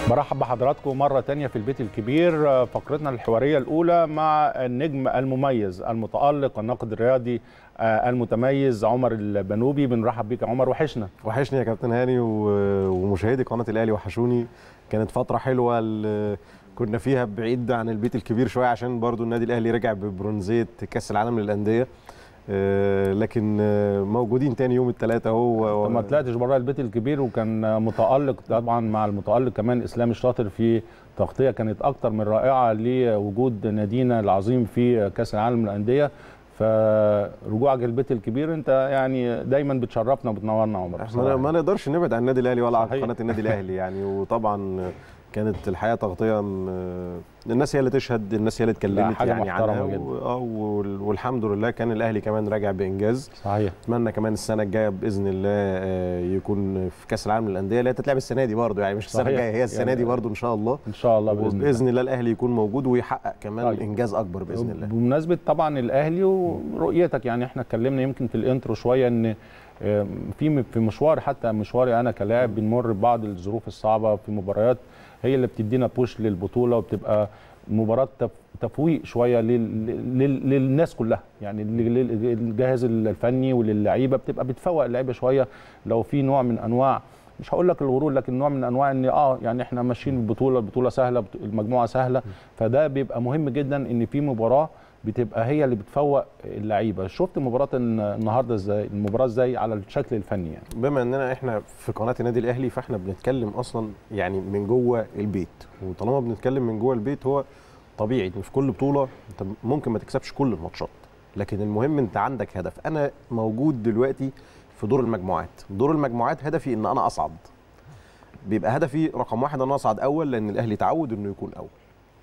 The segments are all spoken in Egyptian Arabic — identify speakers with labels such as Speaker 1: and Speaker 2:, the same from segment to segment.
Speaker 1: برحب بحضراتكم مرة تانية في البيت الكبير فقرتنا الحوارية الأولى مع النجم المميز المتألق الناقد الرياضي المتميز عمر البنوبي بنرحب بيك يا عمر وحشنا
Speaker 2: وحشني يا كابتن هاني و- ومشاهدي قناه الاهلي وحشوني كانت فتره حلوه ال- كنا فيها بعيد عن البيت الكبير شويه عشان برضو النادي الاهلي رجع ببرونزيه كاس العالم للانديه آه، لكن آه، موجودين تاني يوم الثلاثاء اهو
Speaker 1: ما طلعتش بره البيت الكبير وكان متألق طبعا مع المتألق كمان إسلام الشاطر في تغطية كانت أكتر من رائعة لوجود نادينا العظيم في كأس العالم للأندية فرجوعك البيت الكبير انت يعني دايما بتشرفنا وبتنورنا يا عمر
Speaker 2: احنا
Speaker 1: بصراحة.
Speaker 2: ما نقدرش نبعد عن النادي الاهلي ولا عن
Speaker 1: صحيح.
Speaker 2: قناه النادي الاهلي يعني وطبعا كانت الحقيقه تغطيه م- الناس هي اللي تشهد الناس هي اللي اتكلمت
Speaker 1: حاجة
Speaker 2: يعني
Speaker 1: محترمة
Speaker 2: عنها
Speaker 1: جدا.
Speaker 2: و- اه وال- والحمد لله كان الاهلي كمان راجع بانجاز
Speaker 1: صحيح
Speaker 2: اتمنى كمان السنه الجايه باذن الله آه، يكون في كاس العالم للانديه اللي هي تتلعب السنه دي برضه يعني مش السنه
Speaker 1: صحيح.
Speaker 2: الجايه هي السنه
Speaker 1: يعني
Speaker 2: دي برضه ان شاء الله
Speaker 1: ان شاء الله باذن الله
Speaker 2: وباذن الله الاهلي يكون موجود ويحقق كمان
Speaker 1: طيب.
Speaker 2: انجاز اكبر باذن الله
Speaker 1: بمناسبه طبعا الاهلي ورؤيتك يعني احنا اتكلمنا يمكن في الانترو شويه ان آم، في في مشوار حتى مشواري انا كلاعب بنمر ببعض الظروف الصعبه في مباريات هي اللي بتدينا بوش للبطوله وبتبقى مباراه تف- تفويق شويه لل- لل- للناس كلها يعني لل- للجهاز الفني وللعيبه بتبقى بتفوق اللعيبه شويه لو في نوع من انواع مش هقول لك الغرور لكن نوع من انواع ان اه يعني احنا ماشيين البطوله البطوله سهله بط- المجموعه سهله فده بيبقى مهم جدا ان في مباراه بتبقى هي اللي بتفوق اللعيبه شفت مباراه الن- النهارده ازاي المباراه ازاي على الشكل الفني يعني
Speaker 2: بما اننا احنا في قناه النادي الاهلي فاحنا بنتكلم اصلا يعني من جوه البيت وطالما بنتكلم من جوه البيت هو طبيعي ان في كل بطوله انت ممكن ما تكسبش كل الماتشات لكن المهم انت عندك هدف انا موجود دلوقتي في دور المجموعات دور المجموعات هدفي ان انا اصعد بيبقى هدفي رقم واحد ان انا اصعد اول لان الاهلي تعود انه يكون اول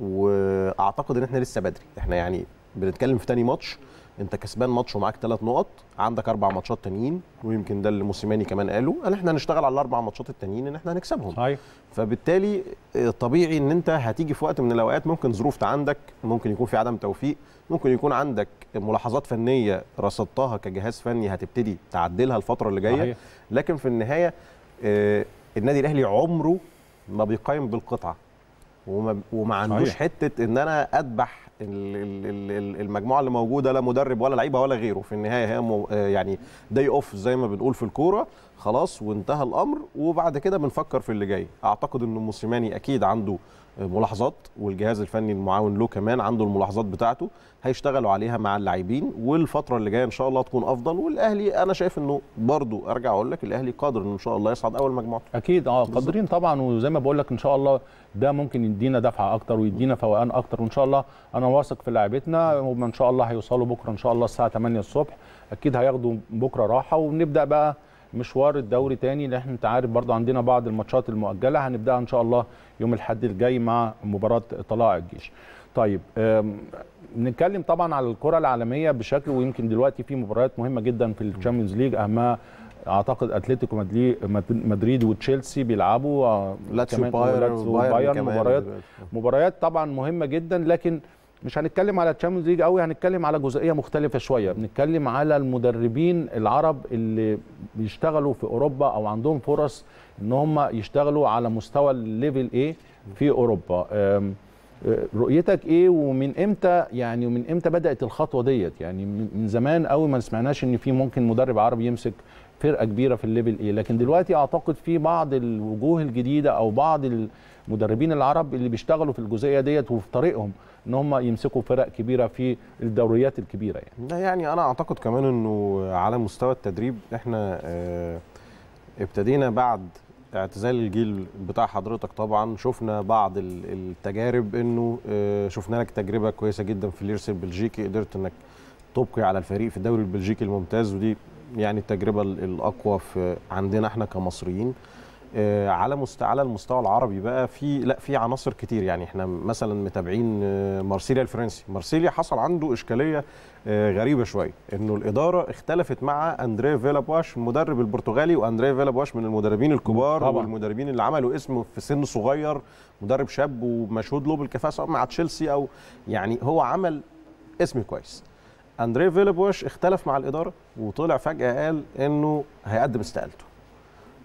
Speaker 2: واعتقد ان احنا لسه بدري احنا يعني بنتكلم في تاني ماتش انت كسبان ماتش ومعاك ثلاث نقط عندك اربع ماتشات تانيين ويمكن ده اللي موسيماني كمان قاله قال احنا هنشتغل على الاربع ماتشات التانيين ان احنا هنكسبهم
Speaker 1: صحيح
Speaker 2: فبالتالي آه، طبيعي ان انت هتيجي في وقت من الاوقات ممكن ظروف عندك ممكن يكون في عدم توفيق ممكن يكون عندك ملاحظات فنيه رصدتها كجهاز فني هتبتدي تعدلها الفتره اللي جايه
Speaker 1: صحيح.
Speaker 2: لكن في النهايه آه، النادي الاهلي عمره ما بيقيم بالقطعه وما, وما عندوش
Speaker 1: صحيح.
Speaker 2: حته ان انا اذبح ال- ال- ال- ال- المجموعه اللي موجوده لا مدرب ولا لعيبه ولا غيره في النهايه هي مو- آه، يعني داي اوف زي ما بنقول في الكوره خلاص وانتهى الامر وبعد كده بنفكر في اللي جاي اعتقد ان موسيماني اكيد عنده آه، ملاحظات والجهاز الفني المعاون له كمان عنده الملاحظات بتاعته هيشتغلوا عليها مع اللاعبين والفتره اللي جايه ان شاء الله تكون افضل والاهلي انا شايف انه برضو ارجع اقول لك الاهلي قادر انه ان شاء الله يصعد اول مجموعه
Speaker 1: اكيد اه
Speaker 2: بالظبط.
Speaker 1: قادرين طبعا وزي ما بقول لك ان شاء الله ده ممكن يدينا دفعه اكتر ويدينا فوقان اكتر وان شاء الله انا واثق في لاعبتنا وهم ان شاء الله هيوصلوا بكره ان شاء الله الساعه 8 الصبح اكيد هياخدوا بكره راحه ونبدا بقى مشوار الدوري تاني لان احنا انت عارف برضو عندنا بعض الماتشات المؤجله هنبداها ان شاء الله يوم الاحد الجاي مع مباراه طلائع الجيش طيب أم، نتكلم طبعا على الكره العالميه بشكل ويمكن دلوقتي في مباريات مهمه جدا في الشامبيونز ليج اهمها اعتقد اتلتيكو مدري- مدريد وتشيلسي بيلعبوا آه،
Speaker 2: لاتسيو
Speaker 1: كمان
Speaker 2: بايرن
Speaker 1: ولاتسيو
Speaker 2: وبايرن
Speaker 1: بايرن
Speaker 2: كمان
Speaker 1: مباريات
Speaker 2: دلوقتي.
Speaker 1: مباريات طبعا مهمه جدا لكن مش هنتكلم على الشامبيونز ليج قوي هنتكلم على جزئيه مختلفه شويه بنتكلم على المدربين العرب اللي بيشتغلوا في اوروبا او عندهم فرص ان هم يشتغلوا على مستوى الليفل ايه في اوروبا أم، أه، رؤيتك ايه ومن امتى يعني ومن امتى بدات الخطوه ديت يعني من من زمان قوي ما سمعناش ان في ممكن مدرب عربي يمسك فرقه كبيره في الليفل ايه لكن دلوقتي اعتقد في بعض الوجوه الجديده او بعض المدربين العرب اللي بيشتغلوا في الجزئيه ديت وفي طريقهم ان هم يمسكوا فرق كبيره في الدوريات الكبيره يعني
Speaker 2: لا يعني انا اعتقد كمان انه على مستوى التدريب احنا آه، ابتدينا بعد اعتزال الجيل بتاع حضرتك طبعا شفنا بعض ال- التجارب انه آه، شفنا لك تجربه كويسه جدا في الليرس البلجيكي قدرت انك تبقي على الفريق في الدوري البلجيكي الممتاز ودي يعني التجربه ال- الاقوى في عندنا احنا كمصريين آه، على مست... على المستوى العربي بقى في لا في عناصر كتير يعني احنا مثلا متابعين آه، مارسيليا الفرنسي مارسيليا حصل عنده اشكاليه آه، غريبه شويه انه الاداره اختلفت مع اندريه فيلا بواش المدرب البرتغالي واندريه فيلا بواش من المدربين الكبار
Speaker 1: طبعاً.
Speaker 2: والمدربين اللي عملوا اسم في سن صغير مدرب شاب ومشهود له بالكفاءه سواء مع تشيلسي او يعني هو عمل اسم كويس اندريه فيلا بواش اختلف مع الاداره وطلع فجاه قال انه هيقدم استقالته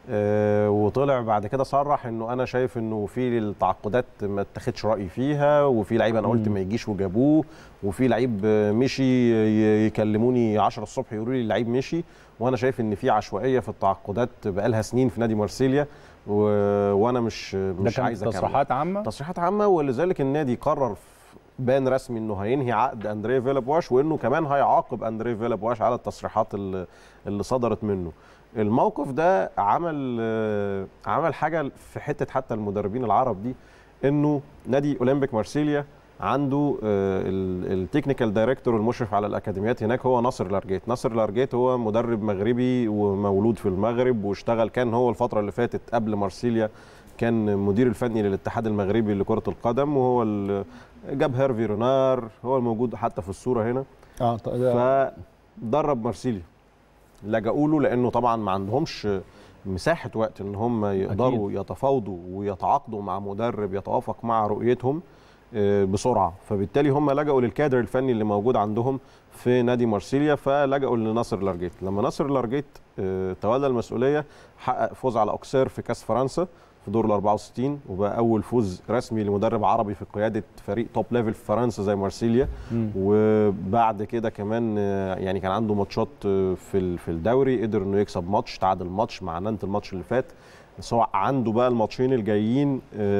Speaker 2: آه، وطلع بعد كده صرح انه انا شايف انه في التعاقدات ما اتخذش رايي فيها وفي لعيب انا قلت
Speaker 1: مم.
Speaker 2: ما يجيش وجابوه وفي لعيب آه، مشي ي- يكلموني 10 الصبح يقولوا لي اللعيب مشي وانا شايف ان في عشوائيه في التعاقدات بقالها سنين في نادي مارسيليا و... وانا مش
Speaker 1: ده
Speaker 2: مش
Speaker 1: كان
Speaker 2: عايز اكمل
Speaker 1: تصريحات عامه
Speaker 2: تصريحات عامه ولذلك النادي قرر في بان رسمي انه هينهي عقد اندريه فيلا بواش وانه كمان هيعاقب اندريه فيلا بواش على التصريحات اللي, اللي صدرت منه الموقف ده عمل آه، عمل حاجه في حته حتى المدربين العرب دي انه نادي اولمبيك مارسيليا عنده التكنيكال دايركتور المشرف على الاكاديميات هناك هو ناصر لارجيت ناصر لارجيت هو مدرب مغربي ومولود في المغرب واشتغل كان هو الفتره اللي فاتت قبل مارسيليا كان مدير الفني للاتحاد المغربي لكره القدم وهو ال- جاب هيرفي رونار هو الموجود حتى في الصوره هنا
Speaker 1: اه ط- ده-
Speaker 2: فدرب مارسيليا لجأوا له لانه طبعا ما عندهمش مساحه وقت ان هم يقدروا أكيد. يتفاوضوا ويتعاقدوا مع مدرب يتوافق مع رؤيتهم آه، بسرعه فبالتالي هم لجأوا للكادر الفني اللي موجود عندهم في نادي مارسيليا فلجأوا لناصر لارجيت لما ناصر لارجيت آه، تولى المسؤوليه حقق فوز على اوكسير في كاس فرنسا في دور ال 64 وبقى اول فوز رسمي لمدرب عربي في قياده فريق توب ليفل في فرنسا زي مارسيليا
Speaker 1: مم.
Speaker 2: وبعد كده كمان آه، يعني كان عنده ماتشات آه، في ال- في الدوري قدر انه يكسب ماتش تعادل ماتش مع نانت الماتش اللي فات بس هو عنده بقى الماتشين الجايين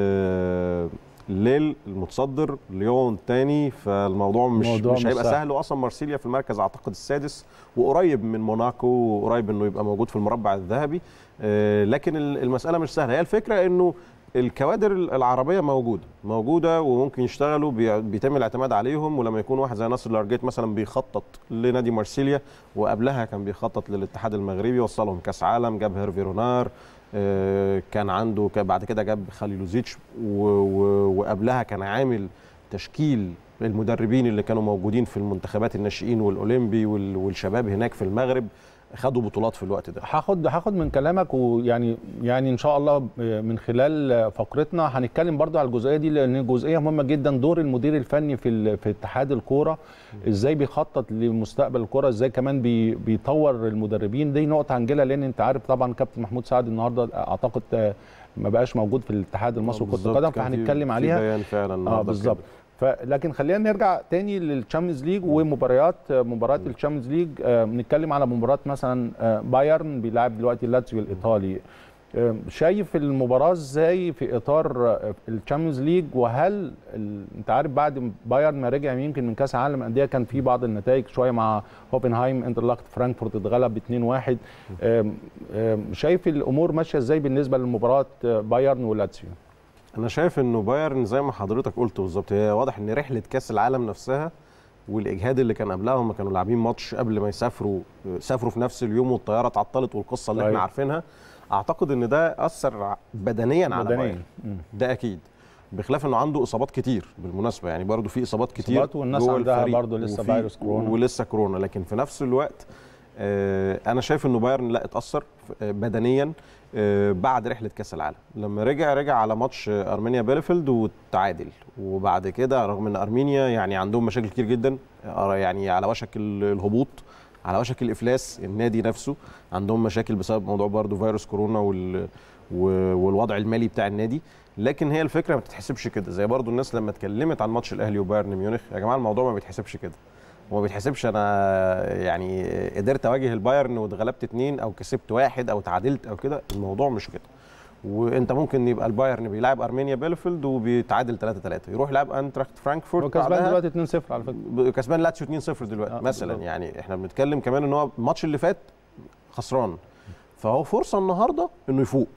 Speaker 2: آه، ليل المتصدر ليون تاني فالموضوع مش
Speaker 1: الموضوع
Speaker 2: مش
Speaker 1: مش
Speaker 2: هيبقى
Speaker 1: سهل.
Speaker 2: سهل واصلا مارسيليا في المركز اعتقد السادس وقريب من موناكو وقريب انه يبقى موجود في المربع الذهبي آه، لكن ال- المساله مش سهله هي الفكره انه الكوادر العربيه موجوده موجوده وممكن يشتغلوا بي- بيتم الاعتماد عليهم ولما يكون واحد زي ناصر لارجيت مثلا بيخطط لنادي مارسيليا وقبلها كان بيخطط للاتحاد المغربي وصلهم كاس عالم جاب هيرفي رونار آه، كان عنده كان بعد كده جاب خليلوزيتش و- و- وقبلها كان عامل تشكيل المدربين اللي كانوا موجودين في المنتخبات الناشئين والاولمبي وال- والشباب هناك في المغرب خدوا بطولات في الوقت ده
Speaker 1: هاخد هاخد من كلامك ويعني يعني ان شاء الله من خلال فقرتنا هنتكلم برضو على الجزئيه دي لان جزئيه مهمه جدا دور المدير الفني في ال- في اتحاد الكوره ازاي بيخطط لمستقبل الكوره ازاي كمان بي بيطور المدربين دي نقطه هنجيلها لان انت عارف طبعا كابتن محمود سعد النهارده اعتقد آه، ما بقاش موجود في الاتحاد المصري لكره
Speaker 2: بالظبط،
Speaker 1: القدم
Speaker 2: كان في-
Speaker 1: فهنتكلم
Speaker 2: في
Speaker 1: عليها
Speaker 2: بيان فعلا
Speaker 1: اه
Speaker 2: النهارده
Speaker 1: بالظبط
Speaker 2: كده.
Speaker 1: فلكن خلينا نرجع تاني للتشامبيونز ليج ومباريات مباراه التشامبيونز ليج آه، نتكلم على مباراه مثلا آه، بايرن بيلعب دلوقتي لاتسيو الايطالي آه، شايف المباراه ازاي في اطار آه، التشامبيونز ليج وهل ال... انت عارف بعد بايرن ما رجع يمكن من كاس العالم الانديه كان في بعض النتائج شويه مع هوبنهايم انترلاخت فرانكفورت اتغلب 2-1 آم، آم، شايف الامور ماشيه ازاي بالنسبه لمباراه آه، بايرن ولاتسيو
Speaker 2: انا شايف انه بايرن زي ما حضرتك قلت بالظبط هي واضح ان رحله كاس العالم نفسها والاجهاد اللي كان قبلها هم كانوا لاعبين ماتش قبل ما يسافروا سافروا في نفس اليوم والطياره اتعطلت والقصه اللي احنا
Speaker 1: صحيح.
Speaker 2: عارفينها اعتقد ان ده اثر بدنيا على
Speaker 1: بدنياً.
Speaker 2: بايرن
Speaker 1: مم.
Speaker 2: ده اكيد بخلاف انه عنده اصابات كتير بالمناسبه يعني برضه في اصابات كتير
Speaker 1: إصابات والناس
Speaker 2: جوه
Speaker 1: عندها
Speaker 2: الفريق
Speaker 1: برضه لسه
Speaker 2: وفي-
Speaker 1: فيروس كورونا.
Speaker 2: ولسه كورونا لكن في نفس الوقت آه، انا شايف انه بايرن لا اتاثر آه، بدنيا آه، بعد رحله كاس العالم لما رجع رجع على ماتش آه، ارمينيا بيلفيلد وتعادل وبعد كده رغم ان ارمينيا يعني عندهم مشاكل كتير جدا آه، يعني على وشك ال- الهبوط على وشك الافلاس النادي نفسه عندهم مشاكل بسبب موضوع برضه فيروس كورونا وال و- والوضع المالي بتاع النادي لكن هي الفكره ما بتتحسبش كده زي برضو الناس لما اتكلمت عن ماتش الاهلي وبايرن ميونخ يا جماعه الموضوع ما بيتحسبش كده وما بيتحسبش انا يعني قدرت اواجه البايرن واتغلبت اتنين او كسبت واحد او تعادلت او كده الموضوع مش كده وانت ممكن يبقى البايرن بيلعب ارمينيا بيلفيلد وبيتعادل 3 3 يروح يلعب انتراخت
Speaker 1: هو
Speaker 2: فرانكفورت
Speaker 1: كسبان
Speaker 2: بعدها
Speaker 1: دلوقتي 2-0 على فكره
Speaker 2: ب- كسبان لاتسيو 2-0 دلوقتي
Speaker 1: آه،
Speaker 2: مثلا
Speaker 1: بالظبط.
Speaker 2: يعني احنا بنتكلم كمان ان هو الماتش اللي فات خسران فهو فرصه النهارده انه يفوق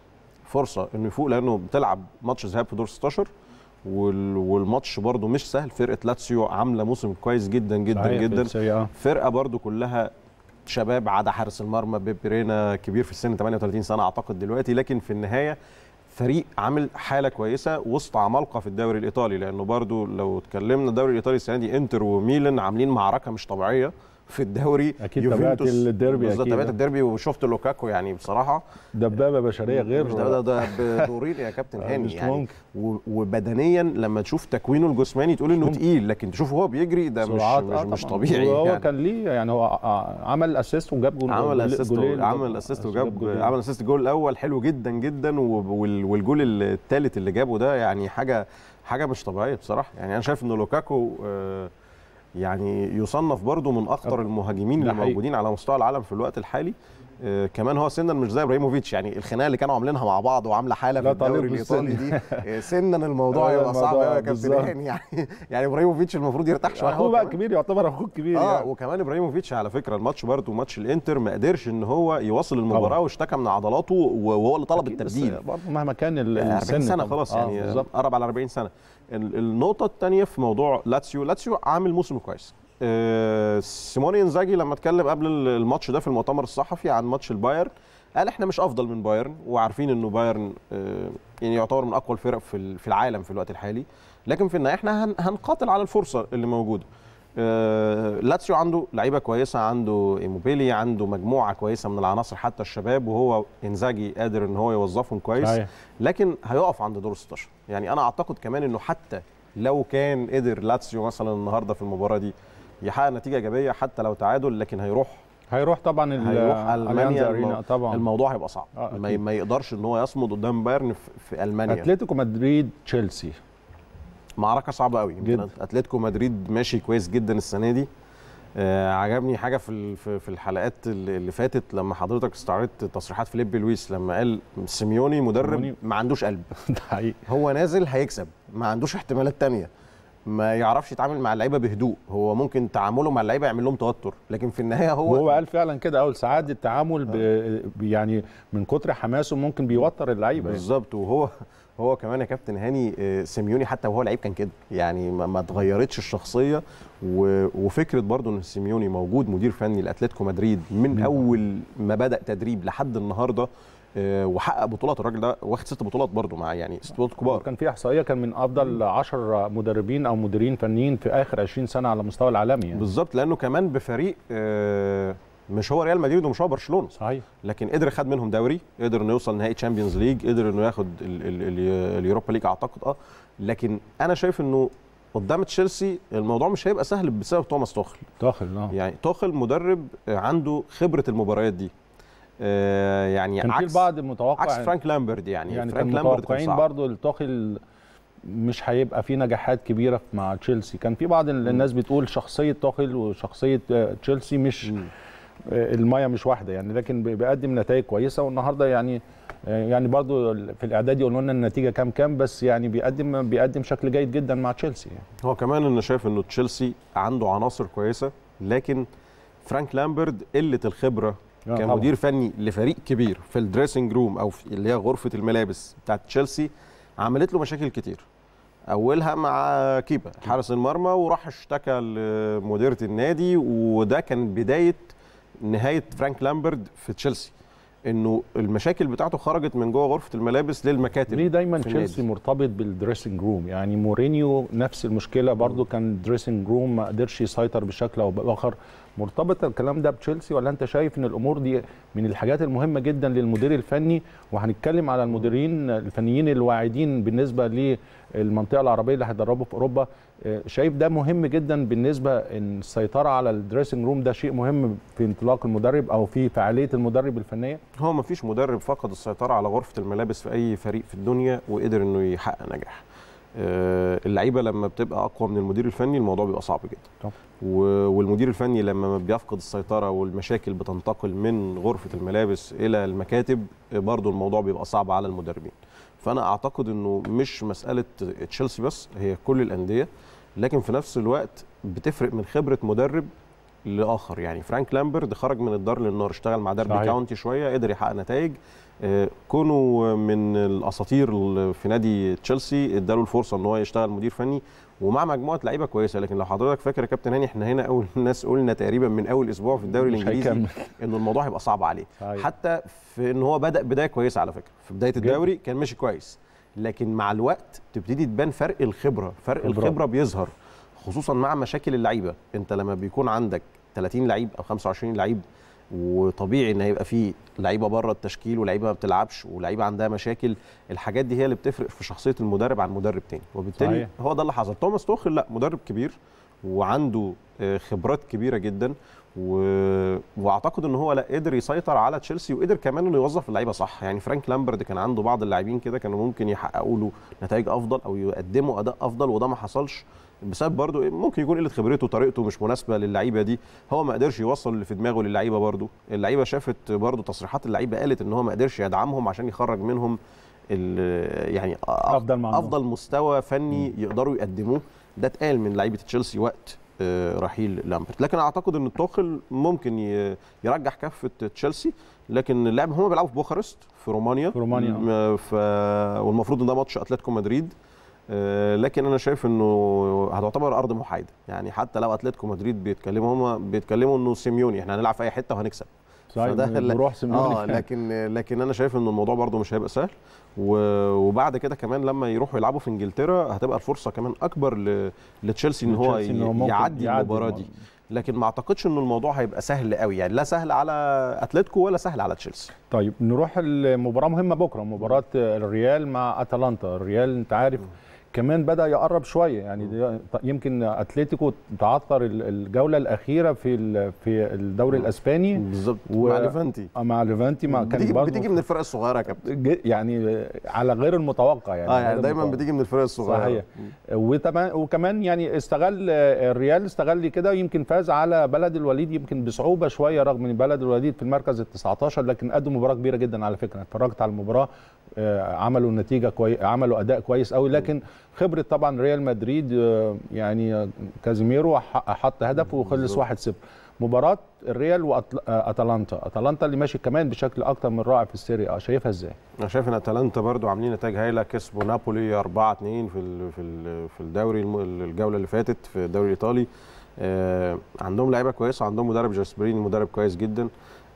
Speaker 2: فرصه انه يفوق لانه بتلعب ماتش ذهاب في دور 16 وال- والماتش برده مش سهل فرقه لاتسيو عامله موسم كويس جدا جدا
Speaker 1: صحيح،
Speaker 2: جدا
Speaker 1: بيتساوي، آه.
Speaker 2: فرقه برده كلها شباب عدا حارس المرمى بيب رينا كبير في السن 38 سنه اعتقد دلوقتي لكن في النهايه فريق عامل حاله كويسه وسط عمالقه في الدوري الايطالي لانه برضو لو اتكلمنا الدوري الايطالي السنه دي انتر وميلان عاملين معركه مش طبيعيه في الدوري
Speaker 1: أكيد
Speaker 2: يوفنتوس.
Speaker 1: تابعت الديربي
Speaker 2: بالظبط
Speaker 1: أكيد.
Speaker 2: تابعت الديربي وشفت لوكاكو يعني بصراحه
Speaker 1: دبابه بشريه غير
Speaker 2: مش ده ده, ده بدورين يا كابتن
Speaker 1: آه،
Speaker 2: هاني
Speaker 1: مش
Speaker 2: يعني
Speaker 1: ممكن.
Speaker 2: و- وبدنيا لما تشوف تكوينه الجسماني تقول انه
Speaker 1: ممكن.
Speaker 2: تقيل لكن تشوفه هو بيجري ده مش
Speaker 1: سرعات
Speaker 2: مش,
Speaker 1: آه
Speaker 2: مش
Speaker 1: طبعاً.
Speaker 2: طبيعي
Speaker 1: وهو
Speaker 2: يعني
Speaker 1: كان ليه يعني هو ع- عمل اسيست وجاب جول
Speaker 2: عمل
Speaker 1: جول-
Speaker 2: اسيست
Speaker 1: جولين
Speaker 2: عمل اسيست وجاب
Speaker 1: جولين.
Speaker 2: عمل اسيست الجول الاول حلو جدا جدا و- وال- والجول الثالث اللي جابه ده يعني حاجه حاجه مش طبيعيه بصراحه يعني انا شايف ان لوكاكو آه، يعني يصنف برضو من اخطر المهاجمين
Speaker 1: ده
Speaker 2: اللي
Speaker 1: حقيقي.
Speaker 2: موجودين على مستوى العالم في الوقت الحالي آه، كمان هو سنا مش زي ابراهيموفيتش يعني الخناقه اللي كانوا عاملينها مع بعض وعامله حاله في
Speaker 1: لا طالب
Speaker 2: الدوري
Speaker 1: بالسن.
Speaker 2: الايطالي دي آه، سنا الموضوع
Speaker 1: آه،
Speaker 2: يبقى صعب
Speaker 1: الموضوع
Speaker 2: قوي يا كابتن
Speaker 1: بالظبط.
Speaker 2: هاني يعني يعني ابراهيموفيتش المفروض يرتاح شويه
Speaker 1: اخوه
Speaker 2: هو
Speaker 1: بقى
Speaker 2: كمان.
Speaker 1: كبير يعتبر اخوه كبير
Speaker 2: اه
Speaker 1: يعني.
Speaker 2: وكمان ابراهيموفيتش على فكره الماتش برضه ماتش الانتر ما قدرش ان هو يواصل المباراه
Speaker 1: طبعا.
Speaker 2: واشتكى من عضلاته وهو اللي طلب
Speaker 1: أكيد، بس
Speaker 2: التبديل
Speaker 1: برضه مهما كان ال-
Speaker 2: 40
Speaker 1: السن
Speaker 2: سنه
Speaker 1: طبعاً.
Speaker 2: خلاص
Speaker 1: آه،
Speaker 2: يعني
Speaker 1: بالظبط
Speaker 2: قرب على 40 سنه ال- النقطه الثانيه في موضوع لاتسيو لاتسيو عامل موسم كويس آه، سيموني انزاجي لما اتكلم قبل الماتش ده في المؤتمر الصحفي عن ماتش البايرن قال احنا مش افضل من بايرن وعارفين انه بايرن آه، يعني يعتبر من اقوى الفرق في ال- في العالم في الوقت الحالي لكن في النهايه احنا هن- هنقاتل على الفرصه اللي موجوده آه، لاتسيو عنده لعيبه كويسه عنده ايموبيلي عنده مجموعه كويسه من العناصر حتى الشباب وهو انزاجي قادر ان هو يوظفهم كويس
Speaker 1: صحيح.
Speaker 2: لكن هيقف عند دور 16 يعني انا اعتقد كمان انه حتى لو كان قدر لاتسيو مثلا النهارده في المباراه دي يحقق نتيجه ايجابيه حتى لو تعادل لكن هيروح
Speaker 1: هيروح طبعا ال-
Speaker 2: هيروح
Speaker 1: أليانز
Speaker 2: المانيا
Speaker 1: أرينا
Speaker 2: المو...
Speaker 1: طبعا
Speaker 2: الموضوع هيبقى صعب
Speaker 1: آه،
Speaker 2: ما,
Speaker 1: أكيد.
Speaker 2: ما يقدرش ان هو يصمد قدام بايرن في, في المانيا
Speaker 1: اتلتيكو مدريد تشيلسي
Speaker 2: معركه صعبه قوي يمكن
Speaker 1: جدا.
Speaker 2: اتلتيكو مدريد ماشي كويس جدا السنه دي آه عجبني حاجه في ال- في في الحلقات اللي اللي فاتت لما حضرتك استعرضت تصريحات فيليب لويس لما قال سيميوني مدرب
Speaker 1: سيميوني.
Speaker 2: ما عندوش قلب
Speaker 1: ده حقيقي
Speaker 2: هو نازل هيكسب ما عندوش احتمالات تانية ما يعرفش يتعامل مع اللعيبه بهدوء هو ممكن تعامله مع اللعيبه يعمل لهم توتر لكن في النهايه هو
Speaker 1: وهو قال فعلا كده اول ساعات التعامل ب... ب- يعني من كتر حماسه ممكن بيوتر اللعيبه يعني.
Speaker 2: بالظبط وهو هو كمان يا كابتن هاني آه، سيميوني حتى وهو لعيب كان كده يعني ما ما اتغيرتش الشخصيه و- وفكره برضو ان سيميوني موجود مدير فني لاتلتيكو مدريد من
Speaker 1: مم.
Speaker 2: اول ما بدا تدريب لحد النهارده آه، وحقق بطولات الراجل ده واخد ست بطولات برضو مع يعني ست بطولات كبار
Speaker 1: كان في احصائيه كان من افضل 10 مدربين او مديرين فنيين في اخر 20 سنه على مستوى العالمي يعني
Speaker 2: بالظبط لانه كمان بفريق آه، مش هو ريال مدريد ومش هو برشلونه
Speaker 1: صحيح
Speaker 2: لكن قدر خد منهم دوري قدر انه يوصل نهائي تشامبيونز ليج قدر انه ياخد ال- ال- ال- اليوروبا ليج اعتقد اه لكن انا شايف انه قدام تشيلسي الموضوع مش هيبقى سهل بسبب توماس توخل
Speaker 1: داخل اه
Speaker 2: يعني توخل مدرب عنده خبره المباريات دي آه، يعني
Speaker 1: كان في
Speaker 2: عكس
Speaker 1: البعض متوقع
Speaker 2: عكس فرانك لامبرد يعني,
Speaker 1: يعني
Speaker 2: فرانك
Speaker 1: كان
Speaker 2: لامبرد
Speaker 1: متوقعين
Speaker 2: صعب.
Speaker 1: برضو التوخيل مش هيبقى فيه نجاحات كبيره مع تشيلسي كان في بعض الناس بتقول شخصيه توخيل وشخصيه آه، تشيلسي مش
Speaker 2: مم.
Speaker 1: آه، المايه مش واحده يعني لكن بي- بيقدم نتائج كويسه والنهارده يعني آه، يعني برضو في الاعداد يقولوا لنا النتيجه كام كام بس يعني بيقدم بيقدم شكل جيد جدا مع تشيلسي يعني.
Speaker 2: هو كمان انا شايف انه تشيلسي عنده عناصر كويسه لكن فرانك لامبرد قله الخبره
Speaker 1: آه،
Speaker 2: كمدير فني لفريق كبير في الدريسنج روم او في اللي هي غرفه الملابس بتاعت تشيلسي عملت له مشاكل كتير اولها مع كيبا حارس المرمى وراح اشتكى لمديره النادي وده كان بدايه نهايه فرانك لامبرد في تشيلسي انه المشاكل بتاعته خرجت من جوه غرفه الملابس للمكاتب
Speaker 1: ليه دايما
Speaker 2: في
Speaker 1: تشيلسي
Speaker 2: النادي.
Speaker 1: مرتبط بالدريسنج روم يعني مورينيو نفس المشكله برضو كان دريسنج روم ما قدرش يسيطر بشكل او باخر مرتبط الكلام ده بتشيلسي ولا انت شايف ان الامور دي من الحاجات المهمه جدا للمدير الفني وهنتكلم على المديرين الفنيين الواعدين بالنسبه للمنطقه العربيه اللي هيدربوا في اوروبا آه، شايف ده مهم جدا بالنسبه ان السيطره على الدريسنج روم ده شيء مهم في انطلاق المدرب او في فعاليه المدرب الفنيه
Speaker 2: هو ما فيش مدرب فقد السيطرة على غرفة الملابس في أي فريق في الدنيا وقدر إنه يحقق نجاح. آه، اللعيبة لما بتبقى أقوى من المدير الفني الموضوع بيبقى صعب جدا.
Speaker 1: طبعا.
Speaker 2: و- والمدير الفني لما ما بيفقد السيطرة والمشاكل بتنتقل من غرفة الملابس إلى المكاتب آه، برضو الموضوع بيبقى صعب على المدربين. فأنا أعتقد إنه مش مسألة تشيلسي بس هي كل الأندية لكن في نفس الوقت بتفرق من خبرة مدرب لاخر يعني فرانك لامبرد خرج من الدار للنار اشتغل مع داربي
Speaker 1: صحيح.
Speaker 2: كاونتي شويه قدر يحقق نتائج آه، كونه من الاساطير ال- في نادي تشيلسي اداله الفرصه ان هو يشتغل مدير فني ومع مجموعه لعيبه كويسه لكن لو حضرتك فاكر يا كابتن هاني احنا هنا اول ناس قلنا تقريبا من اول اسبوع في الدوري
Speaker 1: مش
Speaker 2: الانجليزي
Speaker 1: هيكمل.
Speaker 2: انه الموضوع هيبقى صعب عليه
Speaker 1: صحيح.
Speaker 2: حتى في ان هو بدا بدايه كويسه على فكره في بدايه
Speaker 1: جدا.
Speaker 2: الدوري كان ماشي كويس لكن مع الوقت تبتدي تبان فرق الخبره فرق
Speaker 1: خبرة.
Speaker 2: الخبره بيظهر خصوصا مع مشاكل اللعيبه انت لما بيكون عندك 30 لعيب او 25 لعيب وطبيعي ان هيبقى في لعيبه بره التشكيل ولعيبه ما بتلعبش ولعيبه عندها مشاكل الحاجات دي هي اللي بتفرق في شخصيه المدرب عن مدرب تاني وبالتالي
Speaker 1: صحيح.
Speaker 2: هو ده اللي حصل توماس توخل لا مدرب كبير وعنده آه، خبرات كبيره جدا و... واعتقد ان هو لا قدر يسيطر على تشيلسي وقدر كمان انه يوظف اللعيبه صح يعني فرانك لامبرد كان عنده بعض اللاعبين كده كانوا ممكن يحققوا له نتائج افضل او يقدموا اداء افضل وده ما حصلش بسبب برضه ممكن يكون قله خبرته وطريقته مش مناسبه للعيبه دي هو ما قدرش يوصل اللي في دماغه للعيبه برضه اللعيبه شافت برضه تصريحات اللعيبه قالت ان هو ما قدرش يدعمهم عشان يخرج منهم ال- يعني أ-
Speaker 1: أفضل ما عندهم.
Speaker 2: افضل مستوى فني يقدروا يقدموه ده اتقال من لعيبه تشيلسي وقت آه، رحيل لامبرت لكن اعتقد ان التوخل ممكن ي- يرجح كفه تشيلسي لكن اللعب هم بيلعبوا في بوخارست في رومانيا
Speaker 1: في رومانيا.
Speaker 2: م- ف... والمفروض ان ده ماتش اتلتيكو مدريد آه، لكن انا شايف انه هتعتبر ارض محايده يعني حتى لو اتلتيكو مدريد بيتكلموا هم بيتكلموا انه سيميوني احنا هنلعب في اي حته وهنكسب
Speaker 1: صحيح
Speaker 2: فده لا-
Speaker 1: بروح سيميوني
Speaker 2: اه لكن لكن انا شايف ان الموضوع برده مش هيبقى سهل و- وبعد كده كمان لما يروحوا يلعبوا في انجلترا هتبقى الفرصه كمان اكبر ل- لتشيلسي ان هو
Speaker 1: تشيلسي إن هو ممكن
Speaker 2: يعدي المباراه دي لكن ما اعتقدش ان الموضوع هيبقى سهل قوي يعني لا سهل على اتلتيكو ولا سهل على تشيلسي
Speaker 1: طيب نروح المباراه مهمه بكره مباراه الريال مع اتلانتا الريال انت عارف كمان بدا يقرب شويه يعني دي- يمكن اتلتيكو تعثر ال- الجوله الاخيره في ال- في الدوري الاسباني
Speaker 2: بالظبط
Speaker 1: و-
Speaker 2: مع ليفانتي
Speaker 1: مع ليفانتي مع كان
Speaker 2: بتيجي,
Speaker 1: برضه
Speaker 2: بتيجي من الفرق الصغيره يا كابتن
Speaker 1: ج- يعني على غير المتوقع يعني
Speaker 2: اه
Speaker 1: غير
Speaker 2: يعني دايما
Speaker 1: المتوقع.
Speaker 2: بتيجي من الفرق الصغيره
Speaker 1: صحيح. وتما- وكمان يعني استغل الريال استغل كده يمكن فاز على بلد الوليد يمكن بصعوبه شويه رغم ان بلد الوليد في المركز ال 19 لكن قدم مباراه كبيره جدا على فكره اتفرجت على المباراه آه، عملوا نتيجه كويس عملوا اداء كويس قوي لكن خبره طبعا ريال مدريد آه، يعني آه، كازيميرو ح- حط هدف وخلص
Speaker 2: بالظبط.
Speaker 1: 1-0 مباراه الريال واتلانتا اتلانتا اللي ماشي كمان بشكل اكتر من رائع في السيريا شايفها ازاي
Speaker 2: انا شايف ان اتلانتا برضو عاملين نتائج هايله كسبوا نابولي 4 2 في ال في ال في الدوري الم- الجوله اللي فاتت في الدوري الايطالي آه عندهم لعيبه كويسه عندهم مدرب جاسبرين مدرب كويس جدا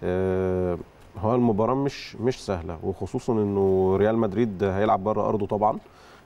Speaker 2: آه هو المباراه مش مش سهله وخصوصا انه ريال مدريد هيلعب بره ارضه طبعا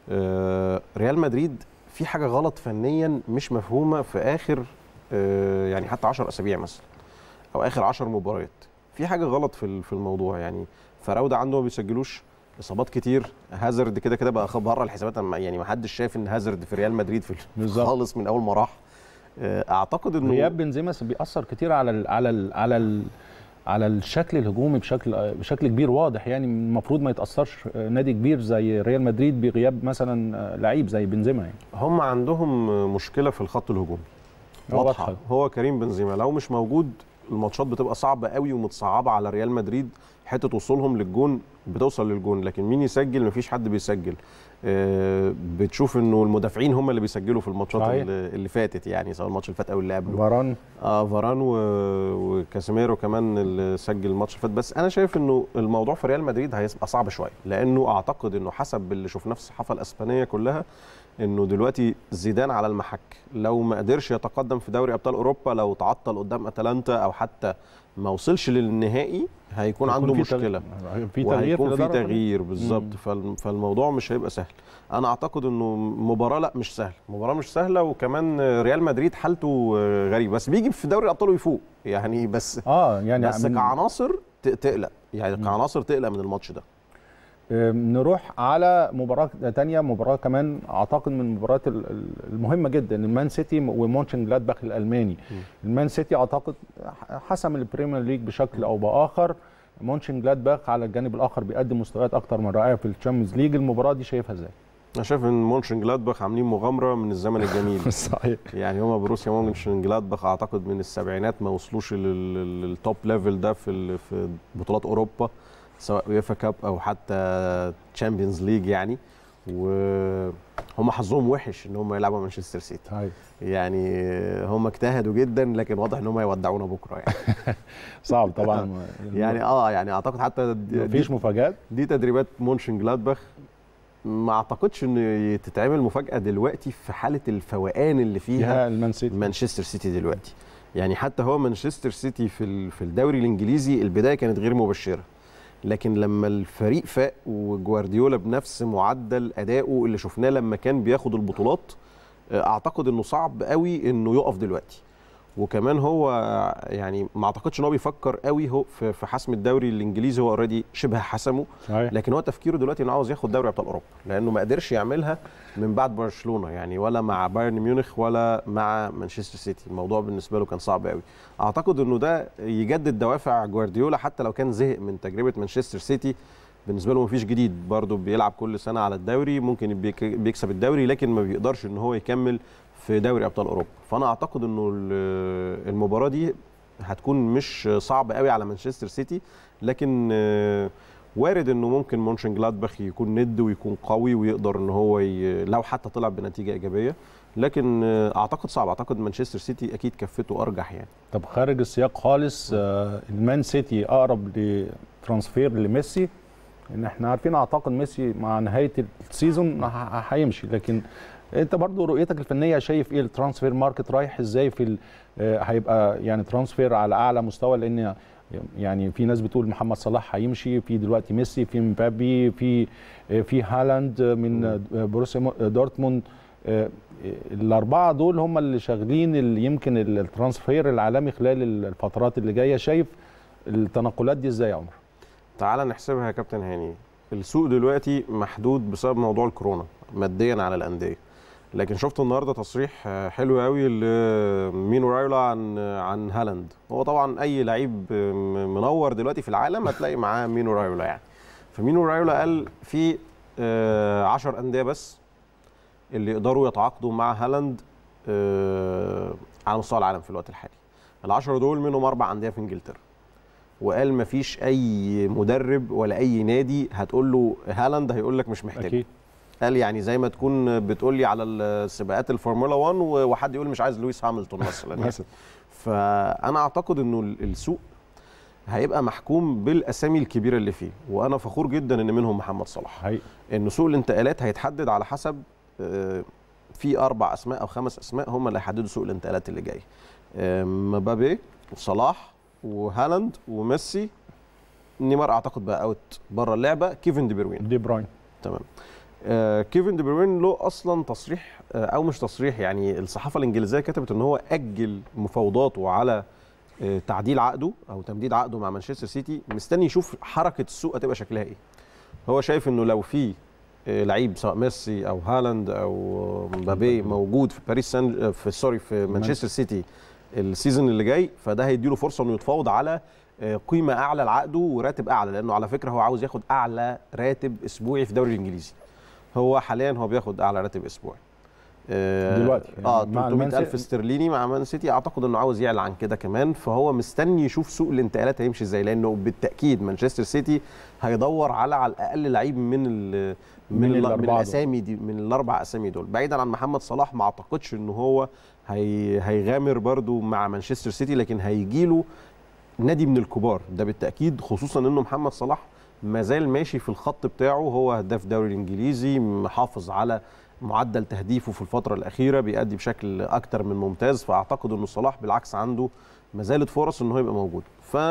Speaker 2: آه ريال مدريد في حاجه غلط فنيا مش مفهومه في اخر آه يعني حتى 10 اسابيع مثلا او اخر 10 مباريات في حاجه غلط في ال- في الموضوع يعني فراوده عنده ما بيسجلوش اصابات كتير هازارد كده كده بقى خب- بره الحسابات أما- يعني ما حدش شايف ان هازارد في ريال مدريد في
Speaker 1: بالظبط.
Speaker 2: خالص من اول ما راح آه، اعتقد انه
Speaker 1: غياب بنزيما بيأثر كتير على ال على ال على ال على الشكل الهجومي بشكل بشكل كبير واضح يعني المفروض ما يتأثرش نادي كبير زي ريال مدريد بغياب مثلا لعيب زي بنزيما يعني
Speaker 2: هم عندهم مشكله في الخط الهجومي واضحه
Speaker 1: واضحة.
Speaker 2: هو كريم بنزيما لو مش موجود الماتشات بتبقى صعبه قوي ومتصعبه على ريال مدريد حته وصولهم للجون بتوصل للجون لكن مين يسجل مفيش حد بيسجل آه، بتشوف انه المدافعين هم اللي بيسجلوا في الماتشات
Speaker 1: صحيح.
Speaker 2: اللي اللي فاتت يعني سواء الماتش اللي فات او اللي قبله
Speaker 1: فاران
Speaker 2: اه فاران و... وكاسيميرو كمان اللي سجل الماتش اللي فات بس انا شايف انه الموضوع في ريال مدريد هيبقى صعب شويه لانه اعتقد انه حسب اللي شفناه في الصحافه الاسبانيه كلها انه دلوقتي زيدان على المحك لو ما قدرش يتقدم في دوري ابطال اوروبا لو تعطل قدام اتلانتا او حتى ما وصلش للنهائي هيكون عنده
Speaker 1: في
Speaker 2: مشكله
Speaker 1: تغيير في تغيير
Speaker 2: وهيكون في
Speaker 1: الإدارة
Speaker 2: تغيير بالظبط
Speaker 1: مم.
Speaker 2: فالم- فالموضوع مش هيبقى سهل انا اعتقد انه مباراه لا مش سهله مباراه مش سهله وكمان ريال مدريد حالته غريب بس بيجي في دوري الابطال ويفوق يعني بس
Speaker 1: اه يعني
Speaker 2: بس
Speaker 1: من-
Speaker 2: كعناصر ت- تقلق يعني
Speaker 1: مم.
Speaker 2: كعناصر تقلق من الماتش ده
Speaker 1: آم، نروح على مباراة تانية مباراة كمان أعتقد من المباريات ال- ال- المهمة جدا المان سيتي ومونشن جلادباخ الألماني المان سيتي أعتقد ح- حسم البريمير ليج بشكل أو بآخر مونشن جلادباخ على الجانب الآخر بيقدم مستويات أكتر من رائعة في الشامبيونز ليج المباراة دي شايفها إزاي؟
Speaker 2: انا شايف ان مونشن جلادباخ عاملين مغامره من الزمن الجميل
Speaker 1: صحيح
Speaker 2: يعني هما بروسيا مونشن جلادباخ اعتقد من السبعينات ما وصلوش لل- للتوب ليفل ده في ال- في بطولات اوروبا سواء يوفا كاب او حتى تشامبيونز ليج يعني وهم حظهم وحش ان هم يلعبوا مانشستر سيتي
Speaker 1: صحيح
Speaker 2: يعني هم اجتهدوا جدا لكن واضح ان هم يودعونا بكره يعني
Speaker 1: صعب طبعا
Speaker 2: يعني اه يعني اعتقد حتى دي,
Speaker 1: مفيش مفاجآت
Speaker 2: دي تدريبات مونشن جلادباخ ما اعتقدش ان تتعمل مفاجاه دلوقتي في حاله الفوقان اللي فيها
Speaker 1: فيها المان سيتي
Speaker 2: مانشستر سيتي دلوقتي يعني حتى هو مانشستر سيتي في ال- في الدوري الانجليزي البدايه كانت غير مبشره لكن لما الفريق فاق وجوارديولا بنفس معدل ادائه اللي شفناه لما كان بياخد البطولات آه، اعتقد انه صعب قوي انه يقف دلوقتي وكمان هو يعني ما اعتقدش ان هو بيفكر قوي هو في في حسم الدوري الانجليزي هو اوريدي شبه حسمه
Speaker 1: صحيح
Speaker 2: لكن هو تفكيره دلوقتي انه عاوز ياخد دوري ابطال اوروبا لانه ما قدرش يعملها من بعد برشلونه يعني ولا مع بايرن ميونخ ولا مع مانشستر سيتي الموضوع بالنسبه له كان صعب قوي اعتقد انه ده يجدد دوافع جوارديولا حتى لو كان زهق من تجربه مانشستر سيتي بالنسبه له مفيش جديد برضه بيلعب كل سنه على الدوري ممكن بيك- بيكسب الدوري لكن ما بيقدرش ان هو يكمل في دوري ابطال اوروبا فانا اعتقد انه ال- المباراه دي هتكون مش صعبه قوي على مانشستر سيتي لكن آه، وارد انه ممكن مونشن جلادباخ يكون ند ويكون قوي ويقدر ان هو ي... لو حتى طلع بنتيجه ايجابيه لكن آه، اعتقد صعب اعتقد مانشستر سيتي اكيد كفته ارجح يعني
Speaker 1: طب خارج السياق خالص آه، المان سيتي اقرب لترانسفير لميسي ان احنا عارفين اعتقد ميسي مع نهايه السيزون ه- ه- هيمشي لكن انت برضو رؤيتك الفنيه شايف ايه الترانسفير ماركت رايح ازاي في ال- آه، هيبقى يعني ترانسفير على اعلى مستوى لان يعني في ناس بتقول محمد صلاح هيمشي في دلوقتي ميسي في مبابي في آه، في هالاند من آه، بروسيا مو- آه، دورتموند آه، الاربعه دول هم اللي شاغلين اللي يمكن الترانسفير العالمي خلال الفترات اللي جايه شايف التنقلات دي ازاي يا عمر
Speaker 2: تعال نحسبها يا كابتن هاني السوق دلوقتي محدود بسبب موضوع الكورونا ماديا على الانديه لكن شفت النهارده تصريح آه، حلو قوي لمينو رايولا عن عن هالاند هو طبعا اي لعيب آه، م- منور دلوقتي في العالم هتلاقي معاه مينو رايولا يعني فمينو رايولا قال في 10 انديه بس اللي يقدروا يتعاقدوا مع هالاند آه، على مستوى العالم في الوقت الحالي العشرة دول منهم اربع انديه في انجلترا وقال مفيش اي مدرب ولا اي نادي هتقول له هالاند هيقول لك مش محتاج
Speaker 1: اكيد
Speaker 2: قال يعني زي ما تكون بتقول لي على السباقات الفورمولا 1 وحد يقول مش عايز لويس هامilton مثلا يعني.
Speaker 1: مثلا
Speaker 2: فانا اعتقد انه السوق هيبقى محكوم بالاسامي الكبيره اللي فيه وانا فخور جدا ان منهم محمد صلاح
Speaker 1: حقيقي
Speaker 2: ان سوق الانتقالات هيتحدد على حسب آه، في اربع اسماء او خمس اسماء هم اللي هيحددوا سوق الانتقالات اللي جاي آه، مبابي وصلاح وهالاند وميسي نيمار اعتقد بقى اوت بره اللعبه كيفن دي بروين
Speaker 1: دي بروين
Speaker 2: تمام آه كيفن دي بروين له اصلا تصريح آه او مش تصريح يعني الصحافه الانجليزيه كتبت ان هو اجل مفاوضاته على آه تعديل عقده او تمديد عقده مع مانشستر سيتي مستني يشوف حركه السوق هتبقى شكلها ايه هو شايف انه لو في آه لعيب سواء ميسي او هالاند او مبابي موجود في باريس سان آه، في سوري في مانشستر سيتي السيزون اللي جاي فده هيديله فرصه انه يتفاوض على آه، قيمه اعلى لعقده وراتب اعلى لانه على فكره هو عاوز ياخد اعلى راتب اسبوعي في الدوري الانجليزي هو حاليا هو بياخد اعلى راتب اسبوعي آه،
Speaker 1: دلوقتي
Speaker 2: اه
Speaker 1: يعني مع
Speaker 2: 300
Speaker 1: المان
Speaker 2: الف
Speaker 1: سي-
Speaker 2: استرليني مع مان سيتي اعتقد انه عاوز يعلى عن كده كمان فهو مستني يشوف سوق الانتقالات هيمشي ازاي لانه بالتاكيد مانشستر سيتي هيدور على على الاقل لعيب من ال من,
Speaker 1: من
Speaker 2: من, من
Speaker 1: الأربعة دول.
Speaker 2: الاسامي دي من الاربع اسامي دول بعيدا عن محمد صلاح ما اعتقدش ان هو هي هيغامر برضو مع مانشستر سيتي لكن هيجيله نادي من الكبار ده بالتاكيد خصوصا انه محمد صلاح ما زال ماشي في الخط بتاعه هو هداف الدوري الانجليزي محافظ على معدل تهديفه في الفتره الاخيره بيأدي بشكل اكتر من ممتاز فاعتقد انه صلاح بالعكس عنده ما زالت فرص انه يبقى موجود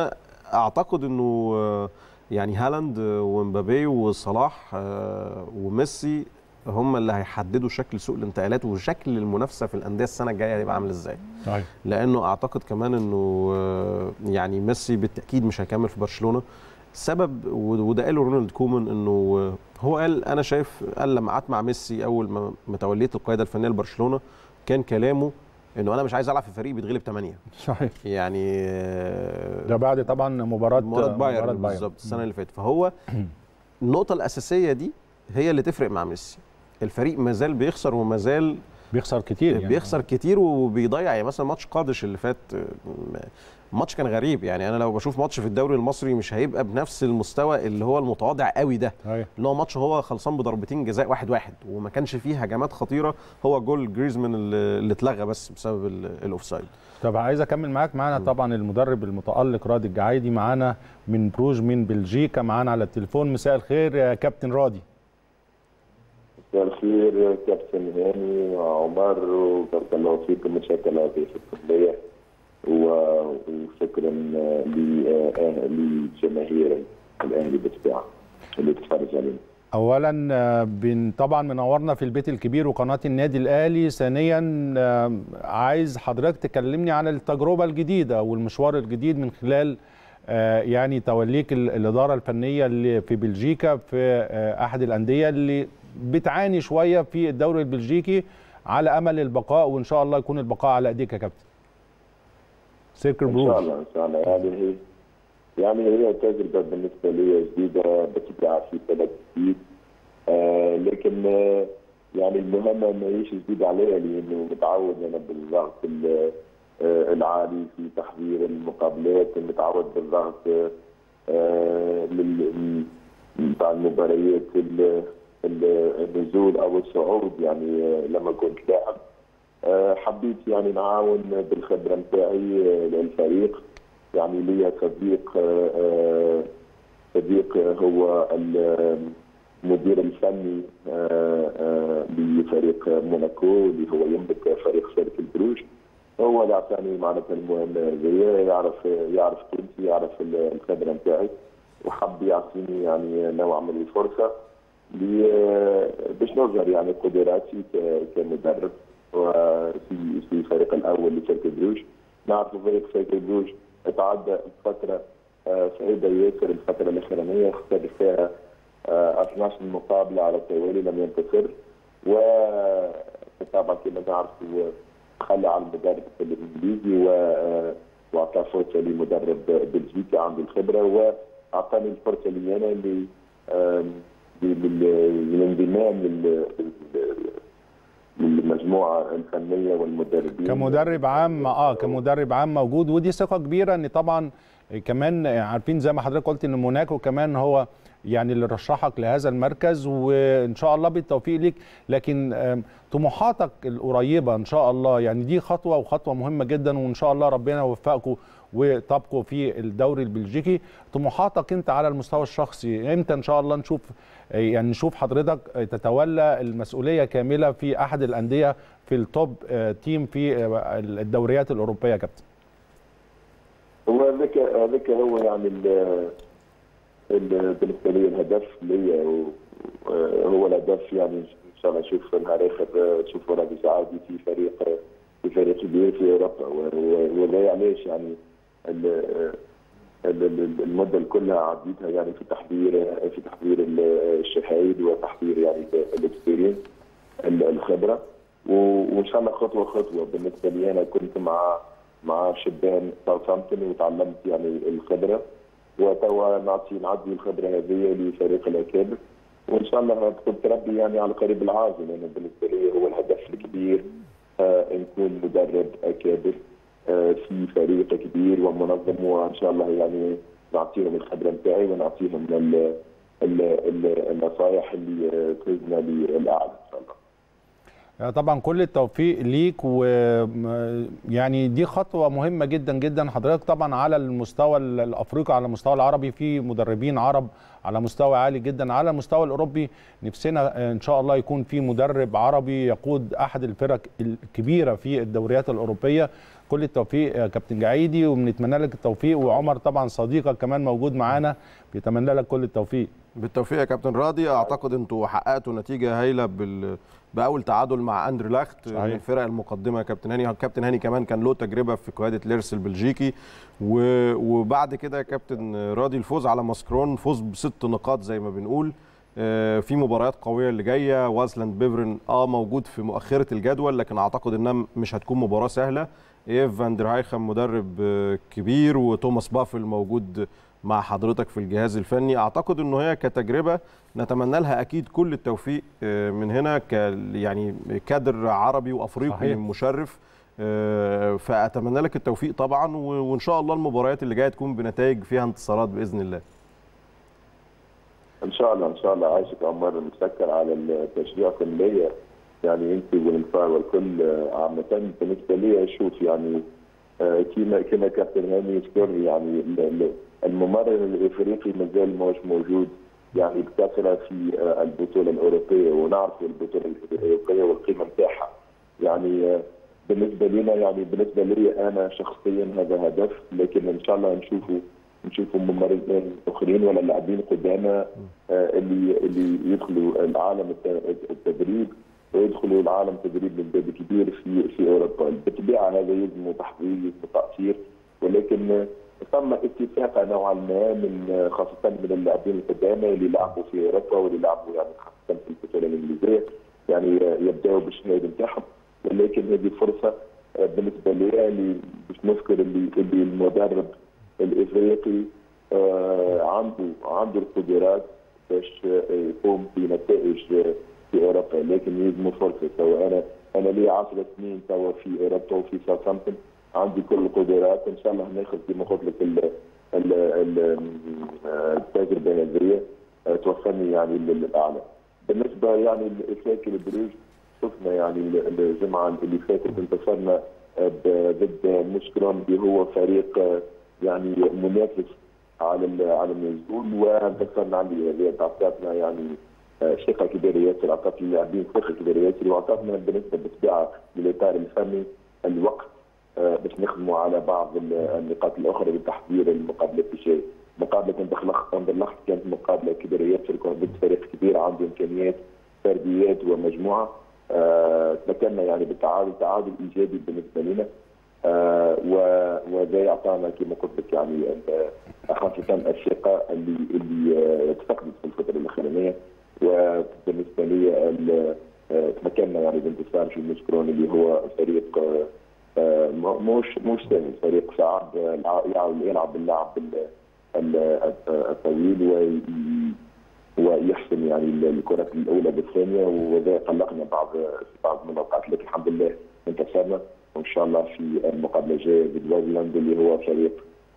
Speaker 2: فاعتقد انه آه، يعني هالاند آه، ومبابي وصلاح آه، وميسي هم اللي هيحددوا شكل سوق الانتقالات وشكل المنافسه في الانديه السنه الجايه هيبقى عامل ازاي
Speaker 1: صحيح
Speaker 2: لانه اعتقد كمان انه آه، يعني ميسي بالتاكيد مش هيكمل في برشلونه سبب وده قاله رونالد كومان انه آه، هو قال انا شايف قال لما قعدت مع ميسي اول ما ما توليت القياده الفنيه لبرشلونه كان كلامه انه انا مش عايز العب في فريق بيتغلب 8
Speaker 1: صحيح
Speaker 2: يعني آه،
Speaker 1: ده بعد طبعا مباراه
Speaker 2: مباراه بايرن بالظبط السنه اللي فاتت فهو النقطه الاساسيه دي هي اللي تفرق مع ميسي الفريق ما زال بيخسر وما زال
Speaker 1: بيخسر كتير يعني
Speaker 2: بيخسر كتير وبيضيع يعني مثلا ماتش قادش اللي فات آه، ماتش كان غريب يعني انا لو بشوف ماتش في الدوري المصري مش هيبقى بنفس المستوى اللي هو المتواضع قوي ده
Speaker 1: صحيح
Speaker 2: اللي هو ماتش هو خلصان بضربتين جزاء واحد واحد وما كانش فيه هجمات خطيره هو جول جريزمان اللي اللي اتلغى بس بسبب ال- الاوفسايد
Speaker 1: طب عايز اكمل معاك معانا طبعا المدرب المتالق رادي الجعايدي معانا من بروج من بلجيكا معانا على التليفون مساء الخير يا كابتن رادي
Speaker 3: مساء الخير كابتن هاني وعمر وبارك الله فيكم متشكر لهذه التقنية و- وشكرا ل- لجماهير الاهلي بالطبيعه اللي بتتفرج علينا
Speaker 1: اولا آه، بن طبعا منورنا في البيت الكبير وقناه النادي الاهلي ثانيا آه، عايز حضرتك تكلمني عن التجربه الجديده والمشوار الجديد من خلال آه، يعني توليك ال- الاداره الفنيه اللي في بلجيكا في آه، احد الانديه اللي بتعاني شويه في الدوري البلجيكي على امل البقاء وان شاء الله يكون البقاء على ايديك يا كابتن سيركل
Speaker 3: ان شاء
Speaker 1: بروج
Speaker 3: الله ان شاء الله يعني هي يعني هي تجربه بالنسبه لي جديده بتبع في بلد جديد آه لكن آه يعني المهمه ما هيش جديده عليها لانه متعود انا بالضغط ال- آه العالي في تحضير المقابلات متعود بالضغط آه لل- بتاع المباريات ال- ال- النزول او الصعود يعني آه لما كنت لاعب آه، حبيت يعني نعاون بالخبره نتاعي آه، للفريق يعني لي صديق آه، آه، صديق آه، هو المدير الفني آه، آه، لفريق موناكو اللي هو يملك فريق سيركل بروج هو اللي اعطاني معناتها المهمه هذه يعرف يعرف تونسي يعرف الخبره نتاعي وحب يعطيني يعني نوع من الفرصه ل- باش نظهر يعني قدراتي ك- كمدرب وفي في الفريق الاول لسيركل بروج نعرف فريق سيركل بروج تعدى فتره آه، صعيبه ياسر الفتره الاخرانيه خسر فيها آه، 12 مقابله على التوالي لم ينتصر وطبعا كما نعرف هو تخلى عن المدرب الانجليزي و واعطى فرصه لمدرب بلجيكي عنده الخبره واعطاني الفرصه لي انا ل آم، لل- للانضمام لل- لل- للمجموعه الفنيه والمدربين
Speaker 1: كمدرب عام اه كمدرب عام موجود ودي ثقه كبيره ان طبعا كمان عارفين زي ما حضرتك قلت ان موناكو كمان هو يعني اللي رشحك لهذا المركز وان شاء الله بالتوفيق ليك لكن آم، طموحاتك القريبه ان شاء الله يعني دي خطوه وخطوه مهمه جدا وان شاء الله ربنا يوفقكم وتبقوا في الدوري البلجيكي طموحاتك انت على المستوى الشخصي امتى ان شاء الله نشوف يعني نشوف حضرتك تتولى المسؤوليه كامله في احد الانديه في التوب آه، تيم في آه، الدوريات الاوروبيه يا كابتن
Speaker 3: هو هذاك هذاك هو يعني ال- ال- بالنسبه لي الهدف ليا و- هو الهدف يعني ان شاء الله نشوف نهار اخر نشوف رامي سعادي في فريق في فريق كبير في اوروبا و- و- ولا علاش يعني ال- ال- ال- المده كلها عديتها يعني في تحضير في تحضير ال- الشهايد وتحضير يعني الاكسبيرينس الخبره و- وان شاء الله خطوه خطوه بالنسبه لي انا كنت مع مع شبان ساوثامبتون وتعلمت يعني الخبره وتوا نعطي نعدي الخبره هذه لفريق الاكابر وان شاء الله تكون تربي يعني على قريب العاجل لانه بالنسبه لي هو الهدف الكبير آه نكون مدرب اكابر آه في فريق كبير ومنظم وان شاء الله يعني نعطيهم الخبره نتاعي ونعطيهم ال- ال- ال- النصائح اللي آه، تفيدنا للاعلى ان شاء الله.
Speaker 1: طبعا كل التوفيق ليك و يعني دي خطوه مهمه جدا جدا حضرتك طبعا على المستوى الافريقي على المستوى العربي في مدربين عرب على مستوى عالي جدا على المستوى الاوروبي نفسنا ان شاء الله يكون في مدرب عربي يقود احد الفرق الكبيره في الدوريات الاوروبيه كل التوفيق يا كابتن جعيدي وبنتمنى لك التوفيق وعمر طبعا صديقك كمان موجود معانا بيتمنى لك كل التوفيق
Speaker 2: بالتوفيق يا كابتن راضي اعتقد انتوا حققتوا نتيجه هايله بال باول تعادل مع اندرلاخت
Speaker 1: صحيح.
Speaker 2: من الفرق المقدمه يا كابتن هاني كابتن هاني كمان كان له تجربه في قياده ليرس البلجيكي و... وبعد كده يا كابتن راضي الفوز على ماسكرون فوز بست نقاط زي ما بنقول آه، في مباريات قويه اللي جايه وازلاند بيفرن اه موجود في مؤخره الجدول لكن اعتقد انها مش هتكون مباراه سهله ايف فان der هايخم مدرب آه، كبير وتوماس بافل موجود مع حضرتك في الجهاز الفني اعتقد انه هي كتجربه نتمنى لها اكيد كل التوفيق آه، من هنا ك يعني كادر عربي وافريقي
Speaker 1: صحيح.
Speaker 2: مشرف آه، فاتمنى لك التوفيق طبعا و- وان شاء الله المباريات اللي جايه تكون بنتائج فيها انتصارات باذن الله
Speaker 3: ان شاء الله ان شاء الله عايشك عمر مسكر على التشجيعكم ليا يعني انت والانفاق والكل آه، عامة بالنسبه لي اشوف يعني آه، كما كما كابتن هاني يذكر يعني ال- ال- الممرر الافريقي مازال مش موجود يعني بكثره في آه، البطوله الاوروبيه ونعرف البطوله الاوروبيه والقيمه نتاعها يعني آه، بالنسبه لنا يعني بالنسبه لي انا شخصيا هذا هدف لكن ان شاء الله نشوفه نشوفوا ممرضين اخرين ولا لاعبين قدامى اللي اللي يدخلوا العالم التدريب ويدخلوا العالم التدريب من باب كبير في في اوروبا، بالطبيعه هذا يلزم تحضير يلزم تاثير ولكن ثم اتفاق نوعا ما من خاصه من اللاعبين القدامى اللي لعبوا في اوروبا واللي لعبوا يعني خاصه في البطوله الانجليزيه يعني يبداوا بالشهاده نتاعهم ولكن هذه فرصه بالنسبه لي اللي باش نذكر اللي اللي المدرب الافريقي عنده عنده القدرات باش يقوم بنتائج في اوروبا لكن يلزموا فرصه سواء انا انا لي 10 سنين توا في اوروبا وفي ساوثهامبتون عندي كل القدرات ان شاء الله ناخذ كما قلت لك التجربه هذه توصلني يعني للاعلى. بالنسبه يعني لافاك البروج شفنا يعني الجمعه اللي فاتت انتصرنا ضد مشكرون اللي هو فريق يعني منافس على على النزول وانتصرنا عليه اللي اعطتنا يعني ثقه كبيره ياسر اعطت اللاعبين ثقه كبيره ياسر واعطتنا بالنسبه بالطبيعه للاطار الفني الوقت باش نخدموا على بعض النقاط الاخرى لتحضير المقابله الجايه. مقابله اندرلخت كانت مقابله كبيره ياسر كان ضد فريق كبير عنده امكانيات فرديات ومجموعه آه تمكنا يعني بالتعادل تعادل ايجابي بالنسبه لنا آه وده يعطانا كما قلت لك يعني خاصه الثقه اللي اللي تفقدت في الفتره الاخرانيه وبالنسبه لي تمكنا يعني بالانتصار في المسكرون اللي هو فريق آه مش مش سهل فريق صعب يلعب اللعب الطويل و ويحسم يعني الكرة الأولى بالثانية وذا قلقنا بعض بعض من الأوقات لكن الحمد لله انتصرنا وإن شاء الله في المقابلة الجاية ضد وازلاند اللي هو فريق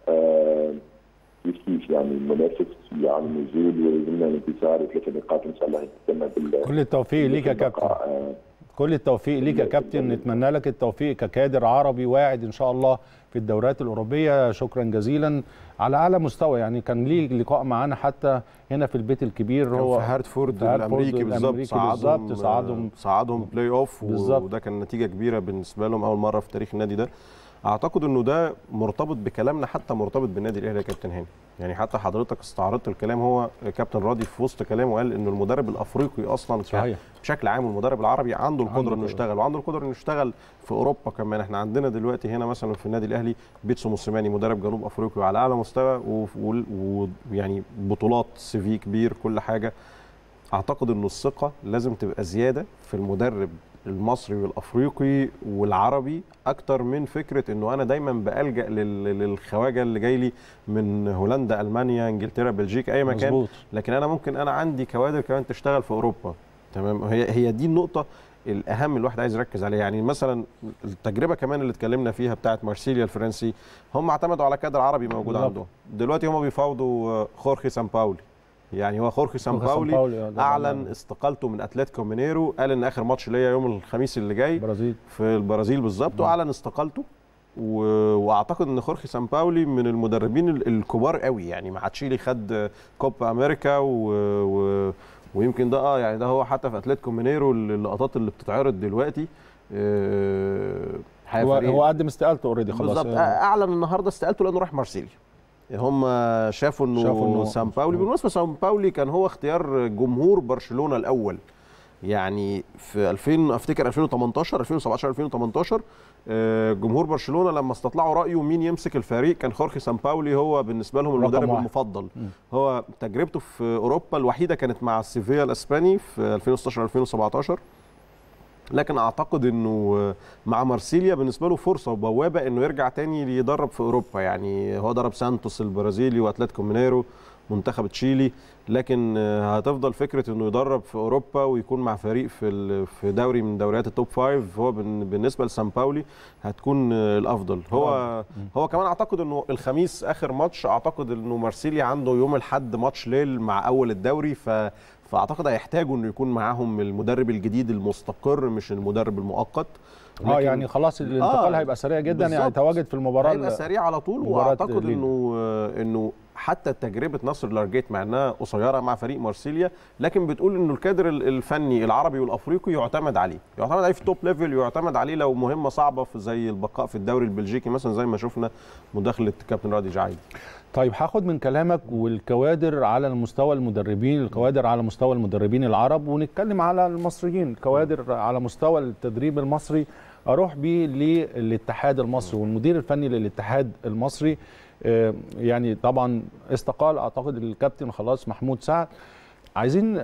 Speaker 3: كيف كيف يعني منافس في عن النزول ولزمنا الانتصار وثلاث نقاط إن شاء الله نتسمى
Speaker 1: بال كل التوفيق ليك يا كابتن كل التوفيق ليك يا كابتن نتمنى لك التوفيق ككادر عربي واعد ان شاء الله في الدورات الاوروبيه شكرا جزيلا على اعلى مستوى يعني كان ليه لقاء معانا حتى هنا في البيت الكبير
Speaker 2: هو في هارتفورد الامريكي بالظبط صعدهم
Speaker 1: صعدهم
Speaker 2: صعدهم بلاي اوف وده كان نتيجه كبيره بالنسبه لهم اول مره في تاريخ النادي ده اعتقد انه ده مرتبط بكلامنا حتى مرتبط بالنادي الاهلي يا كابتن هاني يعني حتى حضرتك استعرضت الكلام هو كابتن راضي في وسط كلامه قال انه المدرب الافريقي اصلا
Speaker 1: صحيح.
Speaker 2: بشكل عام المدرب العربي عنده القدره انه يشتغل وعنده القدره انه يشتغل في اوروبا كمان احنا عندنا دلوقتي هنا مثلا في النادي الاهلي بيتسو موسيماني مدرب جنوب افريقيا على اعلى مستوى ويعني بطولات سي في كبير كل حاجه اعتقد انه الثقه لازم تبقى زياده في المدرب المصري والافريقي والعربي اكتر من فكره انه انا دايما بالجا للخواجه اللي جاي لي من هولندا المانيا انجلترا بلجيكا اي مكان
Speaker 1: مزبوط.
Speaker 2: لكن انا ممكن انا عندي كوادر كمان تشتغل في اوروبا تمام هي هي دي النقطه الاهم الواحد عايز يركز عليها يعني مثلا التجربه كمان اللي اتكلمنا فيها بتاعه مارسيليا الفرنسي هم اعتمدوا على كادر عربي موجود
Speaker 1: بالظبط.
Speaker 2: عندهم دلوقتي هم بيفاوضوا خورخي سامباولي يعني هو خورخي سامباولي
Speaker 1: سامباولي، آه، ده
Speaker 2: اعلن
Speaker 1: بعد-
Speaker 2: استقالته من اتلتيكو مينيرو قال ان اخر ماتش ليا يوم الخميس اللي جاي
Speaker 1: البرازيل
Speaker 2: في البرازيل بالظبط واعلن استقالته و... واعتقد ان خورخي سامباولي من المدربين ال- الكبار قوي يعني مع تشيلي خد كوبا امريكا و... و... ويمكن ده اه يعني ده هو حتى في اتلتيكو مينيرو اللقطات اللي بتتعرض دلوقتي آه،
Speaker 1: هو
Speaker 2: فريق-
Speaker 1: هو قدم استقالته اوريدي خلاص
Speaker 2: بالظبط
Speaker 1: آه.
Speaker 2: اعلن النهارده استقالته لانه راح مارسيليا هم شافوا انه
Speaker 1: شافوا إنه-
Speaker 2: سان باولي بالمناسبه سان باولي كان هو اختيار جمهور برشلونه الاول يعني في 2000 افتكر 2018 2017 2018 آه، جمهور برشلونه لما استطلعوا رايه مين يمسك الفريق كان خورخي سان باولي هو بالنسبه لهم
Speaker 1: رقم
Speaker 2: المدرب
Speaker 1: واحد.
Speaker 2: المفضل هو تجربته في اوروبا الوحيده كانت مع السيفيا الاسباني في 2016 2017 لكن اعتقد انه مع مارسيليا بالنسبه له فرصه وبوابه انه يرجع تاني يدرب في اوروبا يعني هو درب سانتوس البرازيلي واتلتيكو مينيرو منتخب تشيلي لكن هتفضل فكره انه يدرب في اوروبا ويكون مع فريق في ال- في دوري من دوريات التوب فايف هو بن- بالنسبه لسان باولي هتكون الافضل هو هو كمان اعتقد انه الخميس اخر ماتش اعتقد انه مارسيليا عنده يوم الاحد ماتش ليل مع اول الدوري ف فاعتقد هيحتاجوا انه يكون معاهم المدرب الجديد المستقر مش المدرب المؤقت
Speaker 1: اه
Speaker 2: لكن-
Speaker 1: يعني خلاص الانتقال
Speaker 2: آه،
Speaker 1: هيبقى سريع جدا يعني
Speaker 2: بالظبط.
Speaker 1: تواجد في المباراه
Speaker 2: هيبقى
Speaker 1: ال-
Speaker 2: سريع على طول
Speaker 1: مباراة
Speaker 2: واعتقد
Speaker 1: الليل.
Speaker 2: انه انه حتى تجربه نصر لارجيت مع انها قصيره مع فريق مارسيليا لكن بتقول انه الكادر ال- الفني العربي والافريقي يعتمد عليه يعتمد عليه في التوب ليفل يعتمد عليه لو مهمه صعبه في زي البقاء في الدوري البلجيكي مثلا زي ما شفنا مداخله كابتن رادي جعيد
Speaker 1: طيب هاخد من كلامك والكوادر على المستوى المدربين الكوادر على مستوى المدربين العرب ونتكلم على المصريين الكوادر على مستوى التدريب المصري اروح بيه للاتحاد المصري والمدير الفني للاتحاد المصري آه، يعني طبعا استقال اعتقد الكابتن خلاص محمود سعد عايزين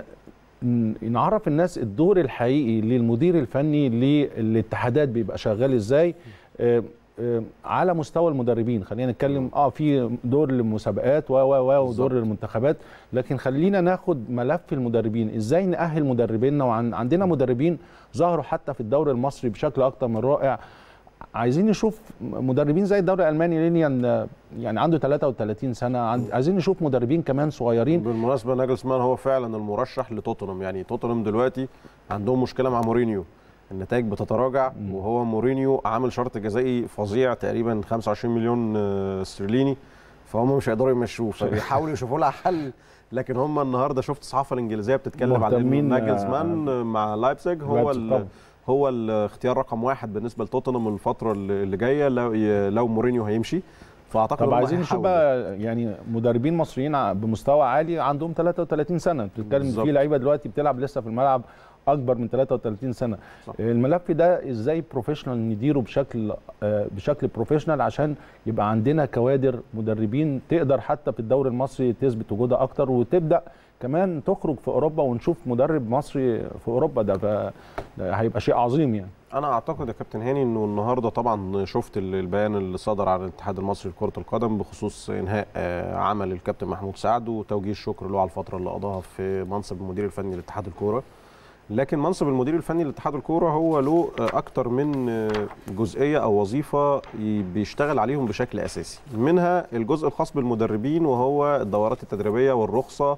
Speaker 1: ن- نعرف الناس الدور الحقيقي للمدير الفني للاتحادات بيبقى شغال ازاي آه، آه، على مستوى المدربين خلينا نتكلم اه في دور للمسابقات و و و ودور للمنتخبات لكن خلينا ناخد ملف المدربين ازاي نأهل مدربينا وعندنا مدربين ظهروا حتى في الدوري المصري بشكل اكتر من رائع عايزين نشوف مدربين زي الدوري الالماني لينيان آه، يعني عنده 33 سنه عند- عايزين نشوف مدربين كمان صغيرين
Speaker 2: بالمناسبه ناجلسمان هو فعلا المرشح لتوتنهام يعني توتنهام دلوقتي عندهم مشكله مع مورينيو النتائج بتتراجع وهو مورينيو عامل شرط جزائي فظيع تقريبا 25 مليون آه، استرليني فهم مش هيقدروا يمشوه فبيحاولوا يشوفوا لها حل لكن هم النهارده شفت الصحافه الانجليزيه بتتكلم على
Speaker 1: مهتمين،
Speaker 2: انه ناجلسمان مع لايبزيج هو
Speaker 1: لايبزيج
Speaker 2: ال-
Speaker 1: طبعا.
Speaker 2: هو الاختيار رقم واحد بالنسبه لتوتنهام الفتره اللي اللي جايه لو لو مورينيو هيمشي فاعتقد
Speaker 1: طب
Speaker 2: هم
Speaker 1: عايزين نشوف
Speaker 2: هيحاولوا.
Speaker 1: بقى يعني مدربين مصريين ع- بمستوى عالي عندهم 33 سنه بتتكلم
Speaker 2: بالظبط.
Speaker 1: في لعيبه دلوقتي بتلعب لسه في الملعب اكبر من 33 سنه
Speaker 2: صح.
Speaker 1: الملف ده ازاي بروفيشنال نديره بشكل آه، بشكل بروفيشنال عشان يبقى عندنا كوادر مدربين تقدر حتى في الدوري المصري تثبت وجودها اكتر وتبدا كمان تخرج في اوروبا ونشوف مدرب مصري في اوروبا ده ف- ده هيبقى شيء عظيم يعني
Speaker 2: انا اعتقد يا كابتن هاني انه النهارده طبعا شفت ال- البيان اللي صدر عن الاتحاد المصري لكره القدم بخصوص انهاء آه، عمل الكابتن محمود سعد وتوجيه الشكر له على الفتره اللي قضاها في منصب المدير الفني لاتحاد الكوره لكن منصب المدير الفني لاتحاد الكوره هو له آه، اكتر من آه، جزئيه او وظيفه ي- بيشتغل عليهم بشكل اساسي منها الجزء الخاص بالمدربين وهو الدورات التدريبيه والرخصه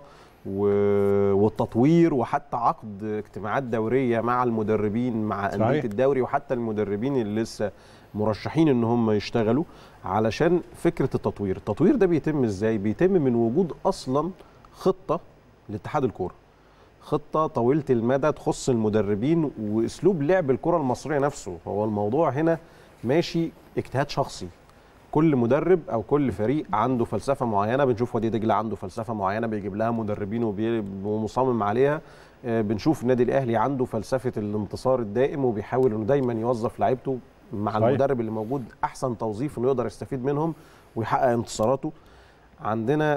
Speaker 2: و- والتطوير وحتى عقد اجتماعات دوريه مع المدربين مع
Speaker 1: صحيح.
Speaker 2: انديه الدوري وحتى المدربين اللي لسه مرشحين ان هم يشتغلوا علشان فكره التطوير التطوير ده بيتم ازاي بيتم من وجود اصلا خطه لاتحاد الكوره خطه طويله المدى تخص المدربين واسلوب لعب الكره المصريه نفسه هو الموضوع هنا ماشي اجتهاد شخصي كل مدرب او كل فريق عنده فلسفه معينه بنشوف وادي دجله عنده فلسفه معينه بيجيب لها مدربين وبي- ومصمم عليها آه، بنشوف النادي الاهلي عنده فلسفه الانتصار الدائم وبيحاول انه دايما يوظف لعيبته مع
Speaker 1: صحيح.
Speaker 2: المدرب اللي موجود احسن توظيف انه يقدر يستفيد منهم ويحقق انتصاراته عندنا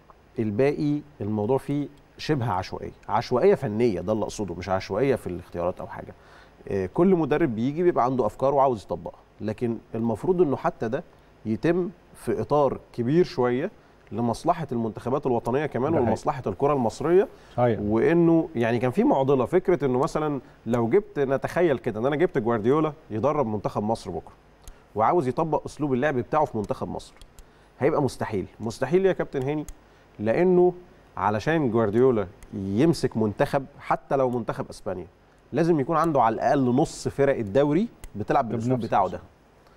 Speaker 2: الباقي الموضوع فيه شبه عشوائيه عشوائيه فنيه ده اللي اقصده مش عشوائيه في الاختيارات او حاجه آه، كل مدرب بيجي بيبقى عنده افكار وعاوز يطبقها لكن المفروض انه حتى ده يتم في اطار كبير شويه لمصلحه المنتخبات الوطنيه كمان
Speaker 1: ده حقيقي.
Speaker 2: ولمصلحه الكره المصريه
Speaker 1: صحيح
Speaker 2: وانه يعني كان في معضله فكره انه مثلا لو جبت نتخيل كده ان انا جبت جوارديولا يدرب منتخب مصر بكره وعاوز يطبق اسلوب اللعب بتاعه في منتخب مصر هيبقى مستحيل مستحيل ليه يا كابتن هاني لانه علشان جوارديولا يمسك منتخب حتى لو منتخب اسبانيا لازم يكون عنده على الاقل نص فرق الدوري بتلعب بالاسلوب
Speaker 1: بنفس
Speaker 2: بتاعه ده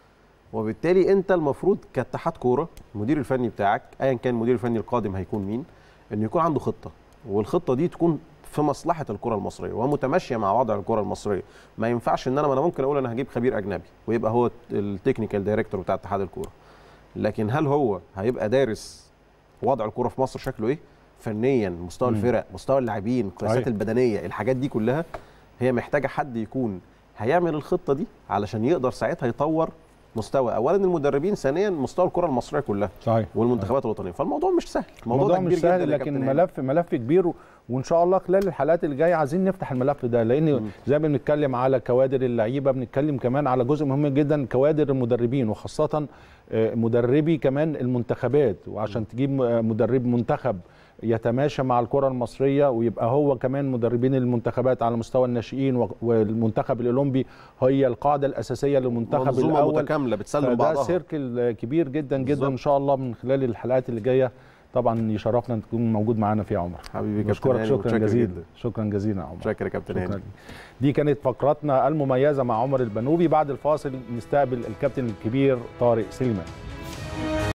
Speaker 2: وبالتالي انت المفروض كاتحاد كوره المدير الفني بتاعك ايا كان المدير الفني القادم هيكون مين انه يكون عنده خطه والخطه دي تكون في مصلحه الكره المصريه ومتماشيه مع وضع الكره المصريه ما ينفعش ان انا ما انا ممكن اقول انا هجيب خبير اجنبي ويبقى هو التكنيكال دايركتور بتاع اتحاد الكوره لكن هل هو هيبقى دارس وضع الكوره في مصر شكله ايه فنيا مستوى
Speaker 1: مم.
Speaker 2: الفرق مستوى اللاعبين القياسات
Speaker 1: صحيح.
Speaker 2: البدنيه الحاجات دي كلها هي محتاجه حد يكون هيعمل الخطه دي علشان يقدر ساعتها يطور مستوى اولا المدربين ثانيا مستوى الكره المصريه كلها
Speaker 1: صحيح
Speaker 2: والمنتخبات الوطنيه فالموضوع مش سهل
Speaker 1: الموضوع
Speaker 2: ده
Speaker 1: مش
Speaker 2: كبير
Speaker 1: سهل
Speaker 2: جدا يا
Speaker 1: لكن
Speaker 2: كابتن هاني.
Speaker 1: ملف ملف كبير و- وان شاء الله خلال الحلقات الجايه عايزين نفتح الملف ده لان
Speaker 2: مم.
Speaker 1: زي ما بنتكلم على كوادر اللعيبه بنتكلم كمان على جزء مهم جدا كوادر المدربين وخاصه آه، مدربي كمان المنتخبات وعشان تجيب م- مدرب منتخب يتماشى مع الكره المصريه ويبقى هو كمان مدربين المنتخبات على مستوى الناشئين و- والمنتخب الاولمبي هي القاعده الاساسيه للمنتخب
Speaker 2: منظومه
Speaker 1: الاول
Speaker 2: متكامله بتسلم
Speaker 1: فده
Speaker 2: بعضها
Speaker 1: سيركل كبير جدا جدا
Speaker 2: بالظبط.
Speaker 1: ان شاء الله من خلال الحلقات اللي جايه طبعا يشرفنا ان تكون موجود معانا فيها عمر
Speaker 2: حبيبي كابتن
Speaker 1: بشكرك
Speaker 2: هاني
Speaker 1: شكرا
Speaker 2: متشكر
Speaker 1: جزيلا
Speaker 2: جدا.
Speaker 1: شكرا جزيلا يا عمر
Speaker 2: شكرا يا كابتن هاني
Speaker 1: شكرا دي كانت فقرتنا المميزه مع عمر البنوبي بعد الفاصل نستقبل الكابتن الكبير طارق سليمان